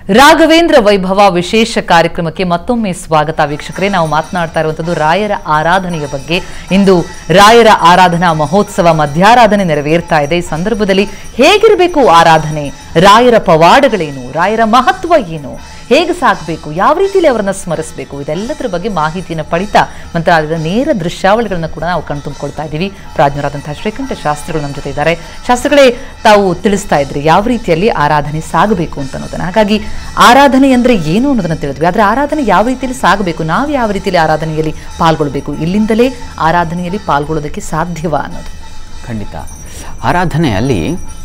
ರಾಘವೇಂದ್ರ ವೈಭವ ವಿಶೇಷ ಕಾರ್ಯಕ್ರಮಕ್ಕೆ ಮತ್ತೊಮ್ಮೆ ಸ್ವಾಗತ ವೀಕ್ಷಕರೇ ನಾವು ಮಾತನಾಡ್ತಾ ಇರುವಂತದ್ದು ರಾಯರ ಆರಾಧನೆಯ ಬಗ್ಗೆ ಇಂದು ರಾಯರ ಆರಾಧನಾ ಮಹೋತ್ಸವ ಮಧ್ಯಾರಾಧನೆ ನೆರವೇರ್ತಾ ಇದೆ ಈ ಸಂದರ್ಭದಲ್ಲಿ ಹೇಗಿರಬೇಕು ಆರಾಧನೆ ರಾಯರ ಪವಾಡಗಳೇನು ರಾಯರ ಮಹತ್ವ ಏನು ಹೇಗೆ ಸಾಗಬೇಕು ಯಾವ ರೀತಿಯಲ್ಲಿ ಅವರನ್ನ ಸ್ಮರಿಸಬೇಕು ಇದೆಲ್ಲದರ ಬಗ್ಗೆ ಮಾಹಿತಿಯನ್ನು ಪಡಿತಾ ಮಂತ್ರಾಲಯದ ನೇರ ದೃಶ್ಯಾವಳಿಗಳನ್ನ ಕೂಡ ನಾವು ಕಣ್ತುಂಬಿಕೊಳ್ತಾ ಇದ್ದೀವಿ ಪ್ರಾಜ್ಞರಾದಂತಹ ಶ್ರೀಕಂಠ ಶಾಸ್ತ್ರಿಗಳು ನಮ್ಮ ಜೊತೆ ಇದ್ದಾರೆ ಶಾಸ್ತ್ರಿಗಳೇ ತಾವು ತಿಳಿಸ್ತಾ ಇದ್ರಿ ಯಾವ ರೀತಿಯಲ್ಲಿ ಆರಾಧನೆ ಸಾಗಬೇಕು ಅಂತ ಅನ್ನೋದನ್ನ ಹಾಗಾಗಿ ಆರಾಧನೆ ಅಂದ್ರೆ ಏನು ಅನ್ನೋದನ್ನ ತಿಳಿದ್ವಿ ಆದ್ರೆ ಆರಾಧನೆ ಯಾವ ರೀತಿಯಲ್ಲಿ ಸಾಗಬೇಕು ನಾವು ಯಾವ ರೀತಿಯಲ್ಲಿ ಆರಾಧನೆಯಲ್ಲಿ ಪಾಲ್ಗೊಳ್ಬೇಕು ಇಲ್ಲಿಂದಲೇ ಆರಾಧನೆಯಲ್ಲಿ ಪಾಲ್ಗೊಳ್ಳೋದಕ್ಕೆ ಸಾಧ್ಯವಾ ಅನ್ನೋದು ಖಂಡಿತ ಆರಾಧನೆಯಲ್ಲಿ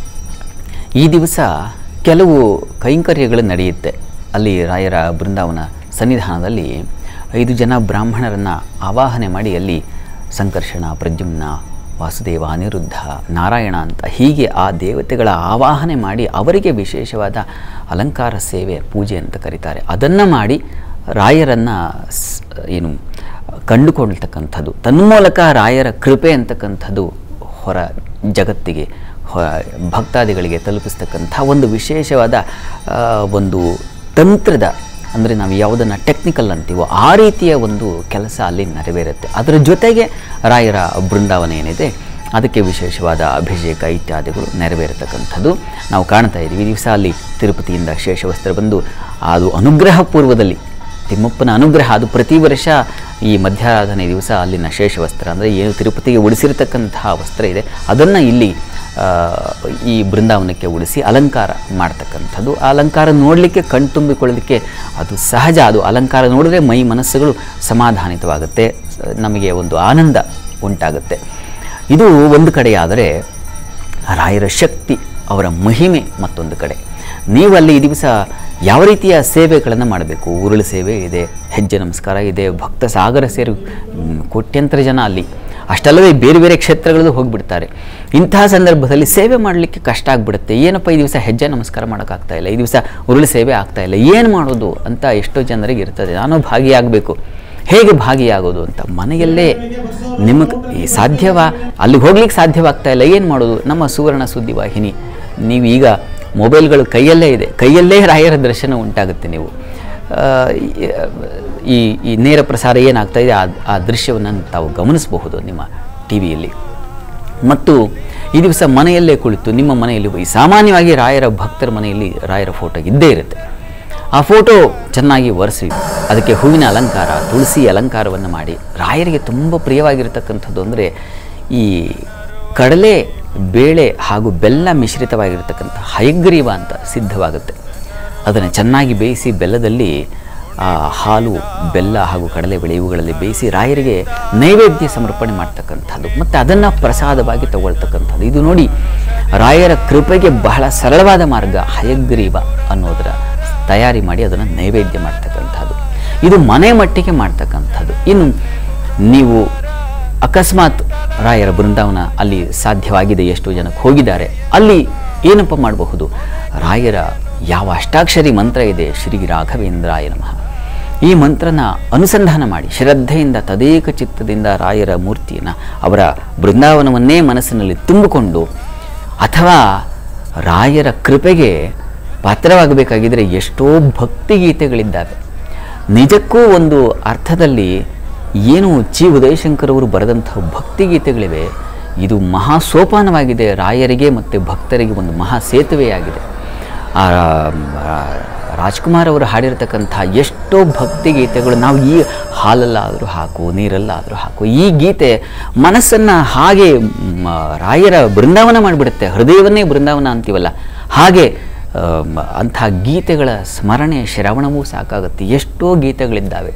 ಈ ದಿವಸ ಕೆಲವು ಕೈಂಕರ್ಯಗಳು ನಡೆಯುತ್ತೆ ಅಲ್ಲಿ ರಾಯರ ಬೃಂದಾವನ ಸನ್ನಿಧಾನದಲ್ಲಿ ಐದು ಜನ ಬ್ರಾಹ್ಮಣರನ್ನು ಆವಾಹನೆ ಮಾಡಿ ಅಲ್ಲಿ ಸಂಕರ್ಷಣ ಪ್ರದ್ಯುಮ್ನ ವಾಸುದೇವ ಅನಿರುದ್ಧ ನಾರಾಯಣ ಅಂತ ಹೀಗೆ ಆ ದೇವತೆಗಳ ಆವಾಹನೆ ಮಾಡಿ ಅವರಿಗೆ ವಿಶೇಷವಾದ ಅಲಂಕಾರ ಸೇವೆ ಪೂಜೆ ಅಂತ ಕರೀತಾರೆ ಅದನ್ನು ಮಾಡಿ ರಾಯರನ್ನು ಸ್- ಏನು ಕಂಡುಕೊಳ್ತಕ್ಕಂಥದ್ದು ತನ್ಮೂಲಕ ರಾಯರ ಕೃಪೆ ಅಂತಕ್ಕಂಥದ್ದು ಹೊರ ಜಗತ್ತಿಗೆ ಹೊ ಭಕ್ತಾದಿಗಳಿಗೆ ತಲುಪಿಸ್ತಕ್ಕಂಥ ಒಂದು ವಿಶೇಷವಾದ ಆ, ಒಂದು ತಂತ್ರದ ಅಂದರೆ ನಾವು ಯಾವುದನ್ನು ಟೆಕ್ನಿಕಲ್ ಅಂತೀವೋ ಆ ರೀತಿಯ ಒಂದು ಕೆಲಸ ಅಲ್ಲಿ ನೆರವೇರುತ್ತೆ ಅದರ ಜೊತೆಗೆ ರಾಯರ ಬೃಂದಾವನ ಏನಿದೆ ಅದಕ್ಕೆ ವಿಶೇಷವಾದ ಅಭಿಷೇಕ ಇತ್ಯಾದಿಗಳು ನೆರವೇರತಕ್ಕಂಥದ್ದು ನಾವು ಕಾಣ್ತಾ ಇದ್ದೀವಿ ಈ ದಿವಸ ಅಲ್ಲಿ ತಿರುಪತಿಯಿಂದ ಶೇಷವಸ್ತ್ರ ಬಂದು ಅದು ಅನುಗ್ರಹ ಪೂರ್ವದಲ್ಲಿ ತಿಮ್ಮಪ್ಪನ ಅನುಗ್ರಹ ಅದು ಪ್ರತಿ ವರ್ಷ ಈ ಮಧ್ಯಾರಾಧನೆ ದಿವಸ ಅಲ್ಲಿನ ಶೇಷವಸ್ತ್ರ ಅಂದರೆ ಏನು ತಿರುಪತಿಗೆ ಉಡಿಸಿರ್ತಕ್ಕಂತಹ ವಸ್ತ್ರ ಇದೆ ಅದನ್ನು ಇಲ್ಲಿ ಆ, ಈ ಬೃಂದಾವನಕ್ಕೆ ಉಡಿಸಿ ಅಲಂಕಾರ ಮಾಡ್ತಕ್ಕಂಥದ್ದು ಆ ಅಲಂಕಾರ ನೋಡಲಿಕ್ಕೆ ಕಣ್ತುಂಬಿಕೊಳ್ಳಲಿಕ್ಕೆ ಅದು ಸಹಜ ಅದು ಅಲಂಕಾರ ನೋಡಿದ್ರೆ ಮೈ ಮನಸ್ಸುಗಳು ಸಮಾಧಾನಿತವಾಗುತ್ತೆ ಸ- ನಮಗೆ ಒಂದು ಆನಂದ ಉಂಟಾಗುತ್ತೆ ಇದು ಒಂದು ಕಡೆಯಾದರೆ ರಾಯರ ಶಕ್ತಿ ಅವರ ಮಹಿಮೆ ಮತ್ತೊಂದು ಕಡೆ ನೀವು ಅಲ್ಲಿ ಈ ದಿವಸ ಯಾವ ರೀತಿಯ ಸೇವೆಗಳನ್ನು ಮಾಡಬೇಕು ಉರುಳು ಸೇವೆ ಇದೆ ಹೆಜ್ಜೆ ನಮಸ್ಕಾರ ಇದೆ ಭಕ್ತ ಸಾಗರ ಸೇರಿ ಮ್, ಕೋಟ್ಯಂತರ ಜನ ಅಲ್ಲಿ ಅಷ್ಟಲ್ಲದೆ ಬೇರೆ ಬೇರೆ ಕ್ಷೇತ್ರಗಳಲ್ಲೂ ಹೋಗಿಬಿಡ್ತಾರೆ ಇಂತಹ ಸಂದರ್ಭದಲ್ಲಿ ಸೇವೆ ಮಾಡಲಿಕ್ಕೆ ಕಷ್ಟ ಆಗಿಬಿಡುತ್ತೆ ಏನಪ್ಪ ಈ ದಿವಸ ಹೆಜ್ಜೆ ನಮಸ್ಕಾರ ಮಾಡೋಕ್ಕಾಗ್ತಾ ಇಲ್ಲ ಈ ದಿವಸ ಉರುಳು ಸೇವೆ ಆಗ್ತಾ ಇಲ್ಲ ಏನು ಮಾಡೋದು ಅಂತ ಎಷ್ಟೋ ಜನರಿಗೆ ಇರ್ತದೆ ನಾನು ಭಾಗಿಯಾಗಬೇಕು ಹೇಗೆ ಭಾಗಿಯಾಗೋದು ಅಂತ ಮನೆಯಲ್ಲೇ ನಿಮಗೆ ಈ ಸಾಧ್ಯವಾ ಅಲ್ಲಿ ಹೋಗ್ಲಿಕ್ಕೆ ಸಾಧ್ಯವಾಗ್ತಾ ಇಲ್ಲ ಏನು ಮಾಡೋದು ನಮ್ಮ ಸುವರ್ಣ ಸುದ್ದಿ ವಾಹಿನಿ ನೀವು ಈಗ ಮೊಬೈಲ್ಗಳು ಕೈಯಲ್ಲೇ ಇದೆ ಕೈಯಲ್ಲೇ ರಾಯರ ದರ್ಶನ ಉಂಟಾಗುತ್ತೆ ನೀವು ಆ, ಈ ಈ ನೇರ ಪ್ರಸಾರ ಏನಾಗ್ತಾ ಇದೆ ಆ ಆ ದೃಶ್ಯವನ್ನು ತಾವು ಗಮನಿಸಬಹುದು ನಿಮ್ಮ ಟಿ ವಿಯಲ್ಲಿ ಮತ್ತು ಈ ದಿವಸ ಮನೆಯಲ್ಲೇ ಕುಳಿತು ನಿಮ್ಮ ಮನೆಯಲ್ಲಿ ಈ ಸಾಮಾನ್ಯವಾಗಿ ರಾಯರ ಭಕ್ತರ ಮನೆಯಲ್ಲಿ ರಾಯರ ಫೋಟೋ ಇದ್ದೇ ಇರುತ್ತೆ ಆ ಫೋಟೋ ಚೆನ್ನಾಗಿ ಒರೆಸಿ ಅದಕ್ಕೆ ಹೂವಿನ ಅಲಂಕಾರ ತುಳಸಿ ಅಲಂಕಾರವನ್ನು ಮಾಡಿ ರಾಯರಿಗೆ ತುಂಬ ಪ್ರಿಯವಾಗಿರ್ತಕ್ಕಂಥದ್ದು ಅಂದರೆ ಈ ಕಡಲೆ ಬೇಳೆ ಹಾಗೂ ಬೆಲ್ಲ ಮಿಶ್ರಿತವಾಗಿರ್ತಕ್ಕಂಥ ಹಯಗ್ರೀವ ಅಂತ ಸಿದ್ಧವಾಗುತ್ತೆ ಅದನ್ನು ಚೆನ್ನಾಗಿ ಬೇಯಿಸಿ ಬೆಲ್ಲದಲ್ಲಿ ಆ ಹಾಲು ಬೆಲ್ಲ ಹಾಗೂ ಕಡಲೆಬೇಳೆ ಇವುಗಳಲ್ಲಿ ಬೇಯಿಸಿ ರಾಯರಿಗೆ ನೈವೇದ್ಯ ಸಮರ್ಪಣೆ ಮಾಡ್ತಕ್ಕಂಥದ್ದು ಮತ್ತು ಅದನ್ನು ಪ್ರಸಾದವಾಗಿ ತಗೊಳ್ತಕ್ಕಂಥದ್ದು ಇದು ನೋಡಿ ರಾಯರ ಕೃಪೆಗೆ ಬಹಳ ಸರಳವಾದ ಮಾರ್ಗ ಹಯಗ್ರೀವ ಅನ್ನೋದರ ತಯಾರಿ ಮಾಡಿ ಅದನ್ನು ನೈವೇದ್ಯ ಮಾಡ್ತಕ್ಕಂಥದ್ದು ಇದು ಮನೆ ಮಟ್ಟಿಗೆ ಮಾಡ್ತಕ್ಕಂಥದ್ದು ಇನ್ನು ನೀವು ಅಕಸ್ಮಾತ್ ರಾಯರ ಬೃಂದಾವನ ಅಲ್ಲಿ ಸಾಧ್ಯವಾಗಿದೆ ಎಷ್ಟು ಜನಕ್ಕೆ ಹೋಗಿದ್ದಾರೆ ಅಲ್ಲಿ ಏನಪ್ಪ ಮಾಡಬಹುದು ರಾಯರ ಯಾವ ಅಷ್ಟಾಕ್ಷರಿ ಮಂತ್ರ ಇದೆ ಶ್ರೀ ರಾಘವೇಂದ್ರಾಯ ನಮಃ ಈ ಮಂತ್ರನ ಅನುಸಂಧಾನ ಮಾಡಿ ಶ್ರದ್ಧೆಯಿಂದ ತದೇಕ ಚಿತ್ತದಿಂದ ರಾಯರ ಮೂರ್ತಿಯನ್ನು ಅವರ ಬೃಂದಾವನವನ್ನೇ ಮನಸ್ಸಿನಲ್ಲಿ ತುಂಬಿಕೊಂಡು ಅಥವಾ ರಾಯರ ಕೃಪೆಗೆ ಪಾತ್ರವಾಗಬೇಕಾಗಿದ್ದರೆ ಎಷ್ಟೋ ಭಕ್ತಿಗೀತೆಗಳಿದ್ದಾವೆ ನಿಜಕ್ಕೂ ಒಂದು ಅರ್ಥದಲ್ಲಿ ಏನು ಚಿ ಉದಯಶಂಕರ್ ಅವರು ಬರೆದಂತಹ ಭಕ್ತಿಗೀತೆಗಳಿವೆ ಇದು ಮಹಾ ಸೋಪಾನವಾಗಿದೆ ರಾಯರಿಗೆ ಮತ್ತು ಭಕ್ತರಿಗೆ ಒಂದು ಮಹಾ ಸೇತುವೆಯಾಗಿದೆ ಆ ರಾ- ರಾಜ್ಕುಮಾರ್ ಅವರು ಹಾಡಿರ್ತಕ್ಕಂಥ ಎಷ್ಟೋ ಭಕ್ತಿ ಗೀತೆಗಳು ನಾವು ಈ ಹಾಲಲ್ಲಾದರೂ ಹಾಕು ನೀರಲ್ಲಾದರೂ ಹಾಕು ಈ ಗೀತೆ ಮನಸ್ಸನ್ನು ಹಾಗೆ ಮ, ರಾಯರ ಬೃಂದಾವನ ಮಾಡಿಬಿಡುತ್ತೆ ಹೃದಯವನ್ನೇ ಬೃಂದಾವನ ಅಂತೀವಲ್ಲ ಹಾಗೆ ಆ, ಮ- ಅಂಥ ಗೀತೆಗಳ ಸ್ಮರಣೆ ಶ್ರವಣವೂ ಸಾಕಾಗುತ್ತೆ ಎಷ್ಟೋ ಗೀತೆಗಳಿದ್ದಾವೆ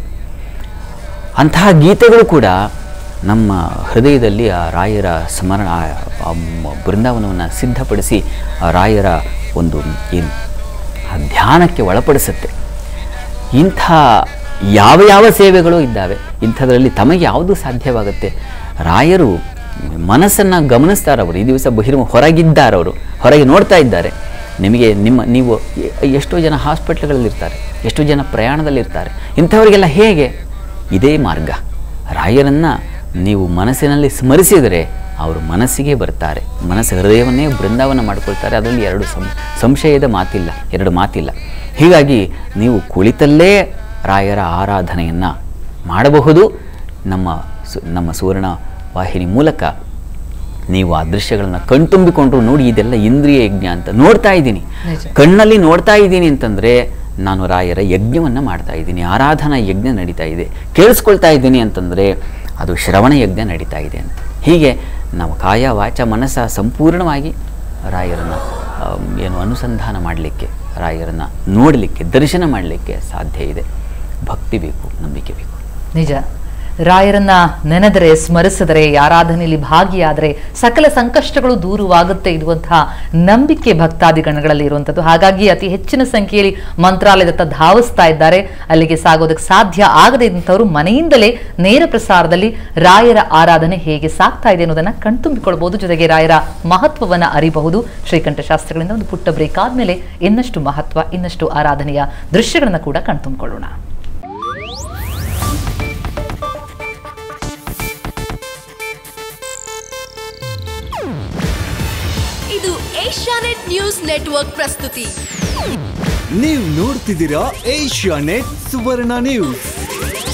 ಅಂತಹ ಗೀತೆಗಳು ಕೂಡ ನಮ್ಮ ಹೃದಯದಲ್ಲಿ ಆ ರಾಯರ ಸ್ಮರಣ ಆ- ಆ ಮ- ಬೃಂದಾವನವನ್ನು ಸಿದ್ಧಪಡಿಸಿ ಆ ರಾಯರ ಒಂದು ಏನು ಆ ಧ್ಯಾನಕ್ಕೆ ಒಳಪಡಿಸುತ್ತೆ ಇಂಥ ಯಾವ ಯಾವ ಸೇವೆಗಳು ಇದ್ದಾವೆ ಇಂಥದ್ರಲ್ಲಿ ತಮಗೆ ಯಾವುದು ಸಾಧ್ಯವಾಗುತ್ತೆ ರಾಯರು ಮನಸ್ಸನ್ನು ಗಮನಿಸ್ತಾರೆ ಅವರು ಈ ದಿವಸ ಬಹಿರ್ಮ ಹೊರಗಿದ್ದಾರವರು ಹೊರಗೆ ನೋಡ್ತಾ ಇದ್ದಾರೆ ನಿಮಗೆ ನಿಮ್ಮ ನೀವು ಎ- ಎಷ್ಟೋ ಜನ ಹಾಸ್ಪಿಟ್ಲ್ಗಳಲ್ಲಿರ್ತಾರೆ ಎಷ್ಟೋ ಜನ ಪ್ರಯಾಣದಲ್ಲಿರ್ತಾರೆ ಇಂಥವರಿಗೆಲ್ಲ ಹೇಗೆ ಇದೇ ಮಾರ್ಗ ರಾಯರನ್ನು ನೀವು ಮನಸ್ಸಿನಲ್ಲಿ ಸ್ಮರಿಸಿದರೆ ಅವರು ಮನಸ್ಸಿಗೆ ಬರ್ತಾರೆ ಮನಸ್ಸು ಹೃದಯವನ್ನೇ ಬೃಂದಾವನ ಮಾಡ್ಕೊಳ್ತಾರೆ ಅದರಲ್ಲಿ ಎರಡು ಸಂ ಸಂಶಯದ ಮಾತಿಲ್ಲ ಎರಡು ಮಾತಿಲ್ಲ ಹೀಗಾಗಿ ನೀವು ಕುಳಿತಲ್ಲೇ ರಾಯರ ಆರಾಧನೆಯನ್ನು ಮಾಡಬಹುದು ನಮ್ಮ ಸು ನಮ್ಮ ಸುವರ್ಣ ವಾಹಿನಿ ಮೂಲಕ ನೀವು ಆ ದೃಶ್ಯಗಳನ್ನ ಕಣ್ತುಂಬಿಕೊಂಡ್ರು ನೋಡಿ ಇದೆಲ್ಲ ಇಂದ್ರಿಯ ಯಜ್ಞ ಅಂತ ನೋಡ್ತಾ ಇದ್ದೀನಿ ನಿಜ. ಕಣ್ಣಲ್ಲಿ ನೋಡ್ತಾ ಇದ್ದೀನಿ ಅಂತಂದರೆ ನಾನು ರಾಯರ ಯಜ್ಞವನ್ನು ಮಾಡ್ತಾ ಇದ್ದೀನಿ ಆರಾಧನಾ ಯಜ್ಞ ನಡೀತಾ ಇದೆ ಕೇಳಿಸ್ಕೊಳ್ತಾ ಇದ್ದೀನಿ ಅಂತಂದರೆ ಅದು ಶ್ರವಣ ಯಜ್ಞ ನಡೀತಾ ಇದೆ ಅಂತ ಹೀಗೆ ನಾವು ಕಾಯ ವಾಚ ಮನಸ್ಸ ಸಂಪೂರ್ಣವಾಗಿ ರಾಯರನ್ನು ಆಮ್, ಏನು ಅನುಸಂಧಾನ ಮಾಡಲಿಕ್ಕೆ ರಾಯರನ್ನು ನೋಡಲಿಕ್ಕೆ ದರ್ಶನ ಮಾಡಲಿಕ್ಕೆ ಸಾಧ್ಯ ಇದೆ ಭಕ್ತಿ ಬೇಕು ನಂಬಿಕೆ ಬೇಕು ನಿಜ ರಾಯರನ್ನ ನೆನೆದರೆ ಸ್ಮರಿಸಿದರೆ ಆರಾಧನೆಯಲ್ಲಿ ಭಾಗಿಯಾದರೆ ಸಕಲ ಸಂಕಷ್ಟಗಳು ದೂರವಾಗುತ್ತೆ ಇರುವಂತಹ ನಂಬಿಕೆ ಭಕ್ತಾದಿ ಗಣಗಳಲ್ಲಿ ಇರುವಂಥದ್ದು ಹಾಗಾಗಿ ಅತಿ ಹೆಚ್ಚಿನ ಸಂಖ್ಯೆಯಲ್ಲಿ ಮಂತ್ರಾಲಯದತ್ತ ಧಾವಿಸ್ತಾ ಇದ್ದಾರೆ ಅಲ್ಲಿಗೆ ಸಾಗೋದಕ್ಕೆ ಸಾಧ್ಯ ಆಗದೇ ಇದ್ದಂಥವ್ರು ಮನೆಯಿಂದಲೇ ನೇರ ಪ್ರಸಾರದಲ್ಲಿ ರಾಯರ ಆರಾಧನೆ ಹೇಗೆ ಸಾಗ್ತಾ ಇದೆ ಅನ್ನೋದನ್ನ ಕಣ್ತುಂಬಿಕೊಳ್ಬಹುದು ಜೊತೆಗೆ ರಾಯರ ಮಹತ್ವವನ್ನ ಅರಿಬಹುದು ಶ್ರೀಕಂಠ ಶಾಸ್ತ್ರಗಳಿಂದ ಒಂದು ಪುಟ್ಟ ಬ್ರೇಕ್ ಆದ್ಮೇಲೆ ಇನ್ನಷ್ಟು ಮಹತ್ವ ಇನ್ನಷ್ಟು ಆರಾಧನೆಯ ದೃಶ್ಯಗಳನ್ನ ಕೂಡ ಕಣ್ತುಂಬಿಕೊಳ್ಳೋಣ ಇದು ಏಷ್ಯಾನೆಟ್ ನ್ಯೂಸ್ ನೆಟ್ವರ್ಕ್ ಪ್ರಸ್ತುತಿ ನೀವು ನೋಡ್ತಿದ್ದೀರಾ ಏಷ್ಯಾ ನೆಟ್ ಸುವರ್ಣ ನ್ಯೂಸ್